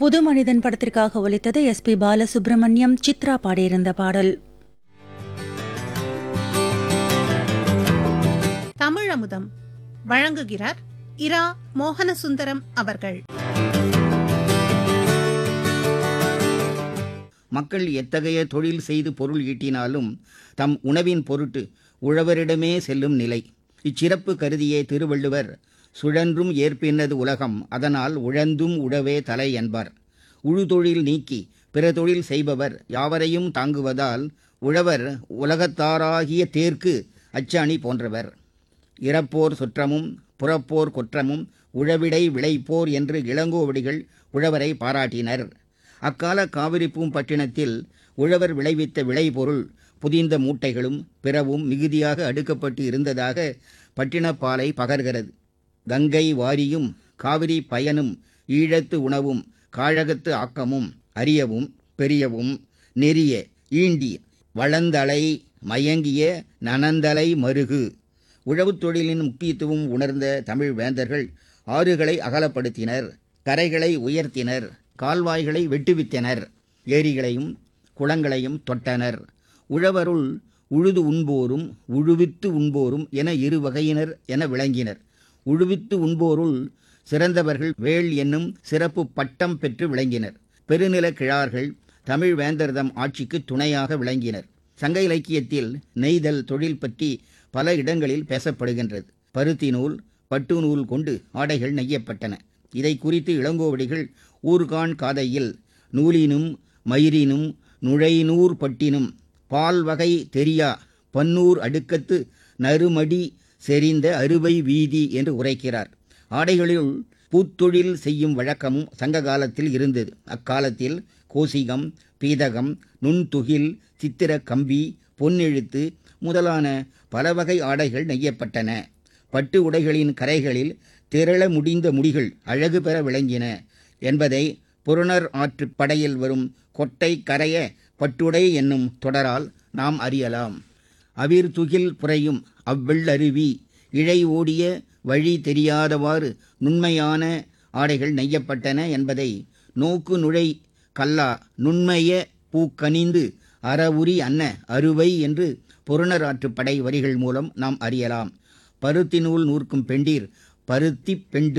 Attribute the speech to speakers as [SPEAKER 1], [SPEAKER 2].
[SPEAKER 1] புது மனிதன் படத்திற்காக ஒலித்தது எஸ் பி பாலசுப்ரமணியம் சித்ரா பாடியிருந்த பாடல்
[SPEAKER 2] தமிழமுதம் வழங்குகிறார் இரா மோகனசுந்தரம் அவர்கள்
[SPEAKER 3] மக்கள் எத்தகைய தொழில் செய்து பொருள் ஈட்டினாலும் தம் உணவின் பொருட்டு உழவரிடமே செல்லும் நிலை இச்சிறப்பு கருதியே திருவள்ளுவர் சுழன்றும் ஏற்பினது உலகம் அதனால் உழந்தும் உழவே தலை என்பார் உழுதொழில் நீக்கி பிற தொழில் செய்பவர் யாவரையும் தாங்குவதால் உழவர் உலகத்தாராகிய தேர்க்கு அச்சாணி போன்றவர் இறப்போர் சுற்றமும் புறப்போர் குற்றமும் உழவிடை விளைப்போர் என்று இளங்கோவடிகள் உழவரை பாராட்டினர் அக்கால காவிரி பூம்பட்டினத்தில் உழவர் விளைவித்த விளைபொருள் புதிந்த மூட்டைகளும் பிறவும் மிகுதியாக அடுக்கப்பட்டு இருந்ததாக பட்டினப்பாலை பகர்கிறது கங்கை வாரியும் காவிரி பயனும் ஈழத்து உணவும் காழகத்து ஆக்கமும் அரியவும் பெரியவும் நெறிய ஈண்டி வளந்தலை மயங்கிய நனந்தலை மருகு உழவுத் தொழிலின் முக்கியத்துவம் உணர்ந்த தமிழ் வேந்தர்கள் ஆறுகளை அகலப்படுத்தினர் கரைகளை உயர்த்தினர் கால்வாய்களை வெட்டுவித்தனர் ஏரிகளையும் குளங்களையும் தொட்டனர் உழவருள் உழுது உண்போரும் உழுவித்து உண்போரும் என இரு வகையினர் என விளங்கினர் உழுவித்து உண்போருள் சிறந்தவர்கள் வேள் என்னும் சிறப்பு பட்டம் பெற்று விளங்கினர் பெருநில கிழார்கள் தமிழ் வேந்தர்தம் ஆட்சிக்கு துணையாக விளங்கினர் சங்க இலக்கியத்தில் நெய்தல் தொழில் பற்றி பல இடங்களில் பேசப்படுகின்றது பருத்தி நூல் பட்டு நூல் கொண்டு ஆடைகள் நெய்யப்பட்டன இதை குறித்து இளங்கோவடிகள் ஊர்கான் காதையில் நூலினும் மயிரினும் நுழைநூர் பட்டினும் பால் வகை தெரியா பன்னூர் அடுக்கத்து நறுமடி செறிந்த அறுவை வீதி என்று உரைக்கிறார் ஆடைகளில் பூத்தொழில் செய்யும் வழக்கமும் சங்க காலத்தில் இருந்தது அக்காலத்தில் கோசிகம் பீதகம் நுண்துகில் சித்திர கம்பி பொன்னெழுத்து முதலான பல வகை ஆடைகள் நெய்யப்பட்டன பட்டு உடைகளின் கரைகளில் திரள முடிந்த முடிகள் அழகு பெற விளங்கின என்பதை புறணர் ஆற்று படையில் வரும் கொட்டை கரைய பட்டுடை என்னும் தொடரால் நாம் அறியலாம் அவிர் துகில் புரையும் அவ்வெள்ளருவி இழை ஓடிய வழி தெரியாதவாறு நுண்மையான ஆடைகள் நெய்யப்பட்டன என்பதை நோக்கு நுழை கல்லா நுண்மைய பூக்கனிந்து அறவுரி அன்ன அறுவை என்று புறணராற்றுப்படை வரிகள் மூலம் நாம் அறியலாம் பருத்தி நூல் நூற்கும் பெண்டீர் பருத்தி பெண்டு